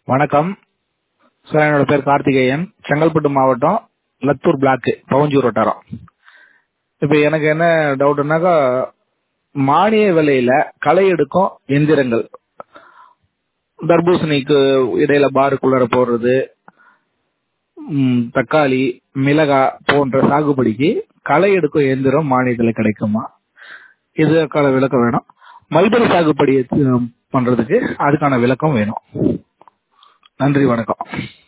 வணக்கம் சார் என்னோட பேர் கார்த்திகேயன் செங்கல்பட்டு மாவட்டம் லத்தூர் பிளாக் பவஞ்சூர் வட்டாரம் இப்போ எனக்கு என்ன டவுட்னாக்கா மானிய விலையில களை எடுக்கும் எந்திரங்கள் தர்பூசணிக்கு இடையில பாருக்குள்ளார போடுறது ம், தக்காளி மிளகாய் போன்ற சாகுபடிக்கு களை எடுக்கும் எந்திரம் மானியத்தில் கிடைக்குமா இதுக்கான விளக்கம் வேணும் மல்பரி சாகுபடி அஹ், பண்றதுக்கு அதுக்கான விளக்கம் வேணும் நன்றி வணக்கம்